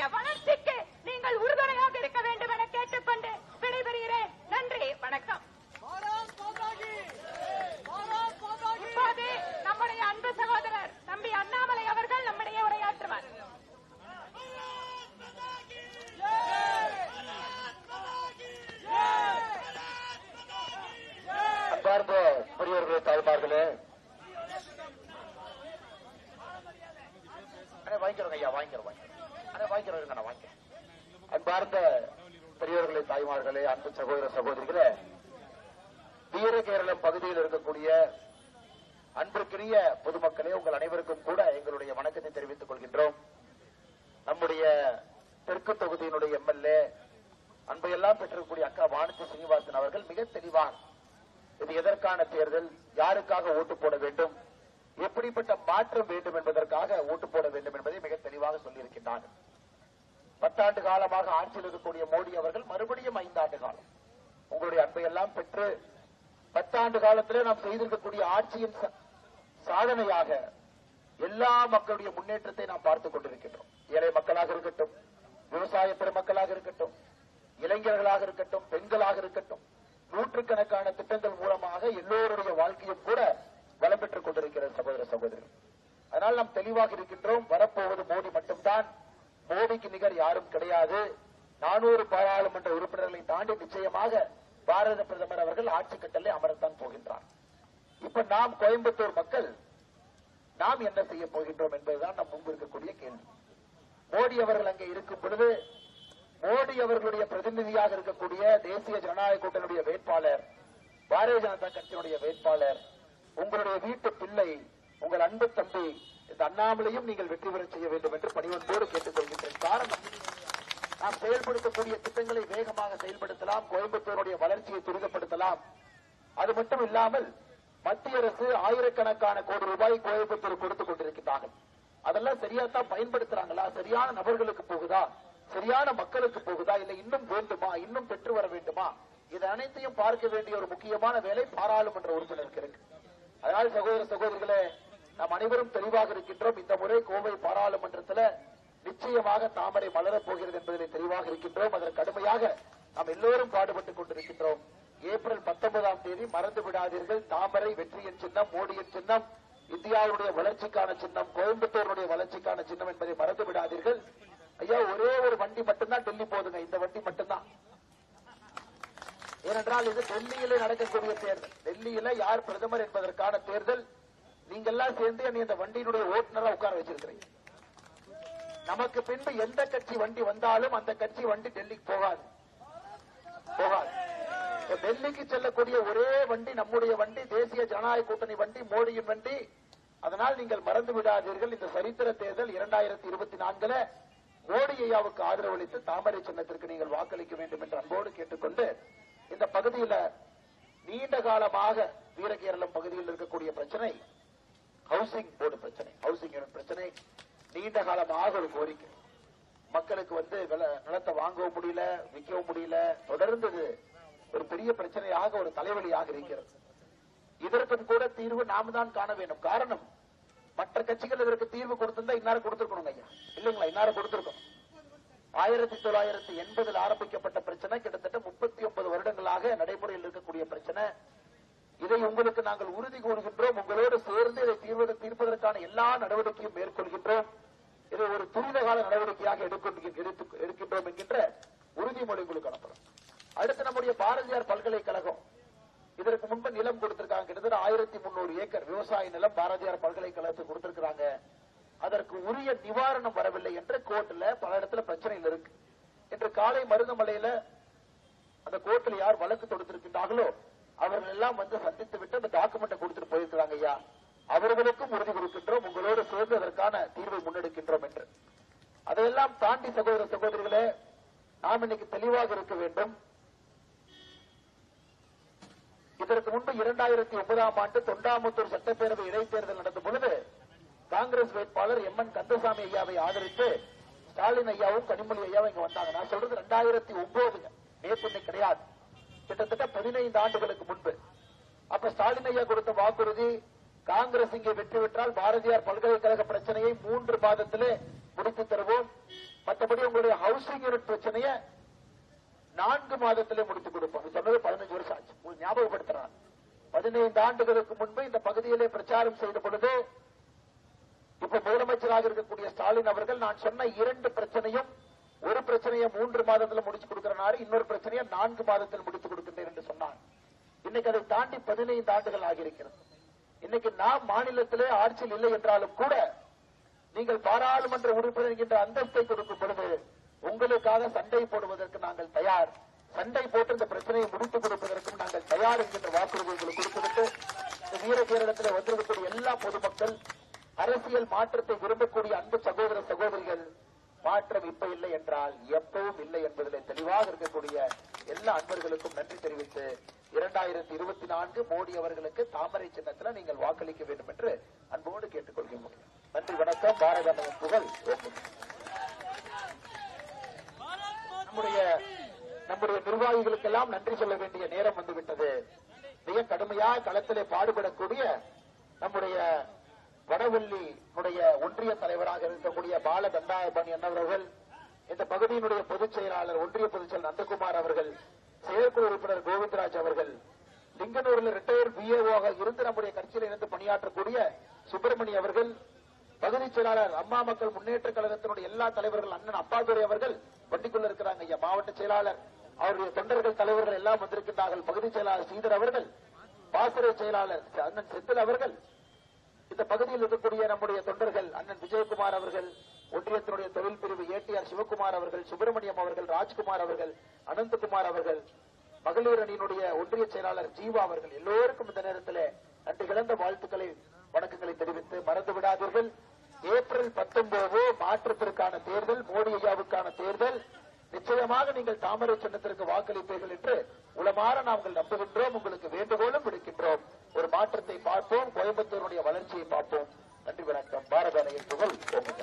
வளர்ச்சிக்கு நீங்கள் உறுதுணையாக இருக்க வேண்டும் என கேட்டுக்கொண்டு விடைபெறுகிறேன் நன்றி வணக்கம் இப்போது நம்முடைய அன்பு சகோதரர் தம்பி அண்ணாமலை அவர்கள் நம்முடைய உரையாற்றுவார் அன்பார்ந்த பெரியவர்களே தாய்மார்களே அண்ணே வாங்கிக்கிறோம் ஐயா வாங்கிக்கிறோம் வாங்கிக்கிறோம் அண்ணே வாங்கிக்கிறோம் இருங்க நான் வாங்கிக்கிறேன் அன்பார்ந்த பெரியவர்களே தாய்மார்களே அன்பு சகோதர சகோதரிகளே வீர கேரளம் பகுதியில் இருக்கக்கூடிய அன்பிற்குரிய பொதுமக்களே உங்கள் அனைவருக்கும் கூட எங்களுடைய வணக்கத்தை தெரிவித்துக் கொள்கின்றோம் நம்முடைய தெற்கு தொகுதியினுடைய எம்எல்ஏ அன்பையெல்லாம் பெற்றிருக்கக்கூடிய அக்கா வானதி சீனிவாசன் அவர்கள் மிக தெளிவாக இது எதற்கான தேர்தல் யாருக்காக ஓட்டு போட வேண்டும் எப்படிப்பட்ட மாற்றம் வேண்டும் என்பதற்காக ஓட்டு போட வேண்டும் என்பதை மிக தெளிவாக சொல்லியிருக்கின்றார்கள் பத்தாண்டு காலமாக ஆட்சியில் இருக்கக்கூடிய மோடி அவர்கள் மறுபடியும் ஐந்தாண்டு காலம் உங்களுடைய அன்பை எல்லாம் பெற்று பத்தாண்டு காலத்திலே நாம் செய்திருக்கக்கூடிய ஆட்சியின் ச- சாதனையாக எல்லா மக்களுடைய முன்னேற்றத்தை நாம் பார்த்துக் கொண்டிருக்கின்றோம் ஏழை மக்களாக இருக்கட்டும் விவசாய பெருமக்களாக இருக்கட்டும் இளைஞர்களாக இருக்கட்டும் பெண்களாக இருக்கட்டும் நூற்றுக்கணக்கான திட்டங்கள் மூலமாக எல்லோருடைய வாழ்க்கையும் கூட வளம் பெற்றுக் கொண்டிருக்கிறது சகோதர சகோதரர் அதனால் நாம் தெளிவாக இருக்கின்றோம் வரப்போவது மோடி மட்டும்தான் மோடிக்கு நிகர் யாரும் கிடையாது நானூறு பாராளுமன்ற உறுப்பினர்களை தாண்டி நிச்சயமாக பாரத பிரதமர் அவர்கள் ஆட்சி கட்டளை அமரத்தான் போகின்றார் இப்ப நாம் கோயம்புத்தூர் மக்கள் நாம் என்ன செய்ய போகின்றோம் என்பதுதான் நம் முன்பு இருக்கக்கூடிய கேள்வி மோடி அவர்கள் அங்கே இருக்கும் பொழுது மோடி அவர்களுடைய பிரதிநிதியாக இருக்கக்கூடிய தேசிய ஜனநாயக கூட்டணியுடைய வேட்பாளர் பாரதிய ஜனதா கட்சியினுடைய வேட்பாளர் உங்களுடைய வீட்டு பிள்ளை உங்கள் அன்பு தம்பி இந்த அண்ணாமலையும் நீங்கள் வெற்றி பெற செய்ய வேண்டும் என்று பணிவன்போடு கேட்டுக்கொள்கின்றேன் காரணம் நாம் செயல்படுத்தக்கூடிய திட்டங்களை வேகமாக செயல்படுத்தலாம் கோயம்புத்தூருடைய வளர்ச்சியை துரிதப்படுத்தலாம் அது மட்டும் இல்லாமல் மத்திய அரசு ஆயிரக்கணக்கான கோடி ரூபாய் கோயம்புத்தூர் கொடுத்துக் கொண்டிருக்கிறார்கள் அதெல்லாம் சரியாத்தான் பயன்படுத்துறாங்களா சரியான நபர்களுக்கு போகுதா சரியான மக்களுக்கு போகுதா இல்ல இன்னும் வேண்டுமா இன்னும் பெற்று வர வேண்டுமா இது அனைத்தையும் பார்க்க வேண்டிய ஒரு முக்கியமான வேலை பாராளுமன்ற உறுப்பினருக்கு இருக்கு அதனால் சகோதர சகோதரிகளே நாம் அனைவரும் தெளிவாக இருக்கின்றோம் இந்த முறை கோவை பாராளுமன்றத்துல நிச்சயமாக தாமரை மலரப் போகிறது என்பதில் தெளிவாக இருக்கின்றோம் அதற்கு கடுமையாக நாம் எல்லோரும் பாடுபட்டுக் கொண்டிருக்கின்றோம் ஏப்ரல் பத்தொன்பதாம் தேதி மறந்து விடாதீர்கள் தாமரை வெற்றியின் சின்னம் மோடியின் சின்னம் இந்தியாவுடைய வளர்ச்சிக்கான சின்னம் கோயம்புத்தூருடைய வளர்ச்சிக்கான சின்னம் என்பதை மறந்து விடாதீர்கள் ஐயா ஒரே ஒரு வண்டி மட்டும்தான் டெல்லி போதுங்க இந்த வண்டி மட்டும்தான் ஏனென்றால் இது டெல்லியிலே நடக்கக்கூடிய தேர்தல் டெல்லியில யார் பிரதமர் என்பதற்கான தேர்தல் நீங்க எல்லாம் சேர்ந்து என்னை இந்த வண்டியினுடைய ஓட்டுநரா உட்கார வச்சிருக்கிறீங்க நமக்கு பின்பு எந்த கட்சி வண்டி வந்தாலும் அந்த கட்சி வண்டி டெல்லிக்கு போகாது போகாது இப்ப டெல்லிக்கு செல்லக்கூடிய ஒரே வண்டி நம்முடைய வண்டி தேசிய ஜனநாயக கூட்டணி வண்டி மோடியின் வண்டி அதனால் நீங்கள் மறந்து விடாதீர்கள் இந்த சரித்திர தேர்தல் இரண்டாயிரத்தி இருபத்தி நான்குல மோடி ஐயாவுக்கு ஆதரவளித்து தாமரை சின்னத்திற்கு நீங்கள் வாக்களிக்க வேண்டும் என்று அன்போடு கேட்டுக்கொண்டு இந்த பகுதியில நீண்ட காலமாக வீரகேரளம் பகுதியில் இருக்கக்கூடிய பிரச்சனை ஹவுசிங் போர்டு பிரச்சனை ஹவுசிங் யூனிட் பிரச்சனை நீண்ட காலமாக ஒரு கோரிக்கை மக்களுக்கு வந்து வில- நிலத்தை வாங்கவும் முடியல விற்கவும் முடியல தொடர்ந்து இது ஒரு பெரிய பிரச்சனையாக ஒரு தலைவலியாக இருக்கிறது இதற்கும் கூட தீர்வு நாம தான் காண வேண்டும் காரணம் மற்ற கட்சிகள் இதற்கு தீர்வு கொடுத்திருந்தா இன்னாரும் கொடுத்திருக்கணும் ஐயா இல்லைங்களா இன்னாரும் கொடுத்திருக்கணும் ஆயிரத்தி தொள்ளாயிரத்தி எண்பதில் ஆரம்பிக்கப்பட்ட பிரச்சனை கிட்டத்தட்ட முப்பத்தி ஒன்பது வருடங்களாக நடைமுறையில் இருக்கக்கூடிய பிரச்சனை இதை உங்களுக்கு நாங்கள் உறுதி கூறுகின்றோம் உங்களோடு சேர்ந்து இதை தீர்வு தீர்ப்பதற்கான எல்லா நடவடிக்கையும் மேற்கொள்கின்றோம் இதை ஒரு துரித கால நடவடிக்கையாக எடுக்க- எடுத்து- எடுக்கின்றோம் என்கின்ற உறுதிமொழி உங்களுக்கு அனுப்புறோம் அடுத்து நம்முடைய பாரதியார் பல்கலைக்கழகம் இதற்கு முன்பு நிலம் கொடுத்திருக்காங்க கிட்டத்தட்ட ஆயிரத்தி முன்னூறு ஏக்கர் விவசாய நிலம் பாரதியார் பல்கலைக்கழகத்துக்கு கொடுத்திருக்கிறாங்க அதற்கு உரிய நிவாரணம் வரவில்லை என்று கோர்ட்ல பல இடத்துல பிரச்சனைகள் இருக்கு இன்று காலை மருதமலையில அந்த கோர்ட்டில் யார் வழக்கு தொடுத்திருக்கின்றார்களோ அவர்கள் எல்லாம் வந்து சந்தித்து விட்டு அந்த டாக்குமெண்ட்டை கொடுத்துட்டு போயிருக்கிறாங்க ஐயா அவர்களுக்கும் உறுதி கொடுக்கின்றோம் உங்களோடு சேர்ந்து அதற்கான தீர்வை முன்னெடுக்கின்றோம் என்று அதையெல்லாம் தாண்டி சகோதர சகோதரிகளே நாம் இன்னைக்கு தெளிவாக இருக்க வேண்டும் இதற்கு முன்பு இரண்டாயிரத்தி ஒன்பதாம் ஆண்டு தொண்டாமுத்தூர் சட்டப்பேரவை இடைத்தேர்தல் நடந்த பொழுது காங்கிரஸ் வேட்பாளர் எம் என் கந்தசாமி ஐயாவை ஆதரித்து ஸ்டாலின் ஐயாவும் கனிமொழி ஐயாவும் இங்க வந்தாங்க நான் சொல்றது ரெண்டாயிரத்தி ஒன்பதுங்க நேற்று இன்னைக்கு கிடையாது கிட்டத்தட்ட பதினைந்து ஆண்டுகளுக்கு முன்பு அப்ப ஸ்டாலின் ஐயா கொடுத்த வாக்குறுதி காங்கிரஸ் இங்கே வெற்றி பெற்றால் பாரதியார் பல்கலைக்கழக பிரச்சனையை மூன்று மாதத்திலே முடித்து தருவோம் மற்றபடி உங்களுடைய ஹவுசிங் யூனிட் பிரச்சனைய நான்கு மாதத்திலே முடித்து கொடுப்போம் இது சொன்னது பதினஞ்சு வருஷம் ஆச்சு உங்களுக்கு ஞாபகப்படுத்துறான் பதினைந்து ஆண்டுகளுக்கு முன்பு இந்த பகுதியிலே பிரச்சாரம் செய்த பொழுது இப்ப முதலமைச்சராக இருக்கக்கூடிய ஸ்டாலின் அவர்கள் நான் சொன்ன இரண்டு பிரச்சனையும் ஒரு பிரச்சனையை மூன்று மாதத்துல முடிச்சு கொடுக்கிறனாரு இன்னொரு பிரச்சனையை நான்கு மாதத்தில் முடித்து கொடுக்கின்றேன் என்று சொன்னார் இன்னைக்கு அதை தாண்டி பதினைந்து ஆண்டுகள் ஆகியிருக்கிறது இன்னைக்கு நாம் மாநிலத்திலே ஆட்சியில் இல்லை என்றாலும் கூட நீங்கள் பாராளுமன்ற உறுப்பினர் என்கின்ற அந்தஸ்தை கொடுக்கும் பொழுது உங்களுக்காக சண்டை போடுவதற்கு நாங்கள் தயார் சண்டை போட்டு இந்த பிரச்சனையை முடித்துக் கொடுப்பதற்கும் நாங்கள் தயார் என்கின்ற வாக்குறுதி உங்களுக்கு கொடுத்துவிட்டு இந்த வீரகேரளத்தில் வந்திருக்கக்கூடிய எல்லா பொதுமக்கள் அரசியல் மாற்றத்தை விரும்பக்கூடிய அன்பு சகோதர சகோதரிகள் மாற்றம் இப்ப இல்லை என்றால் எப்பவும் இல்லை என்பதிலே தெளிவாக இருக்கக்கூடிய எல்லா அன்பர்களுக்கும் நன்றி தெரிவித்து இரண்டாயிரத்தி இருபத்தி நான்கு மோடி அவர்களுக்கு தாமரை சின்னத்துல நீங்கள் வாக்களிக்க வேண்டும் என்று அன்போடு கேட்டுக்கொள்கிறோம் நன்றி வணக்கம் பாரத நாட்டின் புகழ் ஓங்குக. நம்முடைய நம்முடைய நிர்வாகிகளுக்கெல்லாம் நன்றி சொல்ல வேண்டிய நேரம் வந்துவிட்டது மிக கடுமையாக களத்திலே பாடுபடக்கூடிய நம்முடைய வடவள்ளி ஒன்றிய தலைவராக இருக்கக்கூடிய பால தண்டாயபாணி அண்ணவர்கள் இந்த பகுதியினுடைய பொதுச் செயலாளர் ஒன்றிய பொதுச் செயலர் நந்தகுமார் அவர்கள் செயற்குழு உறுப்பினர் கோவிந்தராஜ் அவர்கள் லிங்கனூரில் ரிட்டையர் பிஏஓவாக இருந்து நம்முடைய கட்சியில் இணைந்து பணியாற்றக்கூடிய சுப்பிரமணி அவர்கள் பகுதி செயலாளர் அம்மா மக்கள் முன்னேற்ற கழகத்தினுடைய எல்லா தலைவர்கள் அண்ணன் அப்பாதுரை அவர்கள் வண்டிக்குள்ள இருக்கிறாங்க ஐயா மாவட்ட செயலாளர் அவருடைய தொண்டர்கள் தலைவர்கள் எல்லாம் வந்திருக்கின்றார்கள் பகுதி செயலாளர் ஸ்ரீதர் அவர்கள் பாசறை செயலாளர் அண்ணன் செந்தில் அவர்கள் இந்த பகுதியில் இருக்கக்கூடிய நம்முடைய தொண்டர்கள் அண்ணன் விஜயகுமார் அவர்கள் ஒன்றியத்தினுடைய தொழில் பிரிவு ஏடிஆர் சிவகுமார் அவர்கள் சுப்பிரமணியம் அவர்கள் ராஜ்குமார் அவர்கள் அனந்தகுமார் அவர்கள் மகளிர் அணியினுடைய ஒன்றிய செயலாளர் ஜீவா அவர்கள் எல்லோருக்கும் இந்த நேரத்தில் நன்றி கலந்த வாழ்த்துக்களை வணக்கங்களை தெரிவித்து மறந்து விடாதீர்கள் ஏப்ரல் பத்தொன்பது மாற்றத்திற்கான தேர்தல் மோடி ஐயாவுக்கான தேர்தல் நிச்சயமாக நீங்கள் தாமரை சின்னத்திற்கு வாக்களிப்பீர்கள் என்று உளமாற நாங்கள் நம்புகின்றோம் உங்களுக்கு வேண்டுகோளும் விடுக்கின்றோம் ஒரு மாற்றத்தை பார்ப்போம் கோயம்புத்தூருடைய வளர்ச்சியை பார்ப்போம் நன்றி வணக்கம் பாரத அணையின் புகழ் ஓங்குக.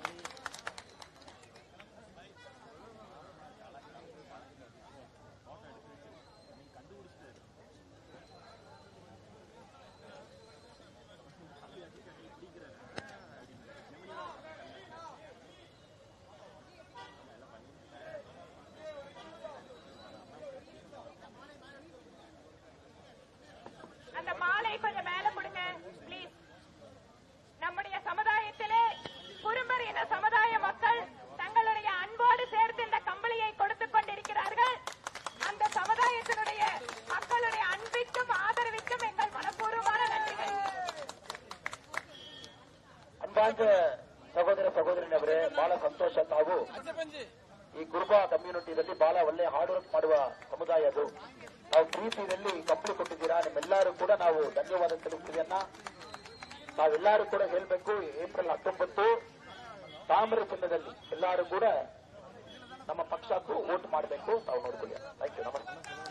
அந்த மாலை கொஞ்சம் மேல கொடுங்க ப்ளீஸ் நம்முடைய சமுதாயத்திலே குறும்பர் இன சமுதாய மக்கள் தங்களுடைய அன்போடு சேர்த்து இந்த கம்பளியை கொடுத்துக் கொண்டிருக்கிறார்கள் அந்த சமுதாயத்தினுடைய மக்களுடைய அன்பிற்கும் ஆதரவிற்கும் எங்கள் மனப்பூர்வமான நன்றிகள் ಅನ್ಬಾಂತ ಸಹೋದರ ಸಹೋದರಿನವರೇ ಬಹಳ ಸಂತೋಷ ತಾವು ಈ ಕುರುಬಾ ಕಮ್ಯುನಿಟಿದಲ್ಲಿ ಬಹಳ ಒಳ್ಳೆ ಹಾರ್ಡ್ ವರ್ಕ್ ಮಾಡುವ ಸಮುದಾಯ ಅದು ನಾವು ಪ್ರೀತಿಯಲ್ಲಿ ಕಂಪ್ಲಿ ಕೊಟ್ಟಿದ್ದೀರಾ ನಿಮ್ಮೆಲ್ಲರೂ ಕೂಡ ನಾವು ಧನ್ಯವಾದ ತಿಳಿಸ್ತೀವನ್ನ ನಾವೆಲ್ಲರೂ ಕೂಡ ಹೇಳ್ಬೇಕು ಏಪ್ರಿಲ್ ಹತ್ತೊಂಬತ್ತು ತಾಮ್ರ ಚಿನ್ನದಲ್ಲಿ ಎಲ್ಲರೂ ಕೂಡ ನಮ್ಮ ಪಕ್ಷಕ್ಕೂ ವೋಟ್ ಮಾಡಬೇಕು ತಾವು ನೋಡ್ಕೊಳ್ಳಿ ಥ್ಯಾಂಕ್ ಯು ನಮಸ್ತೆ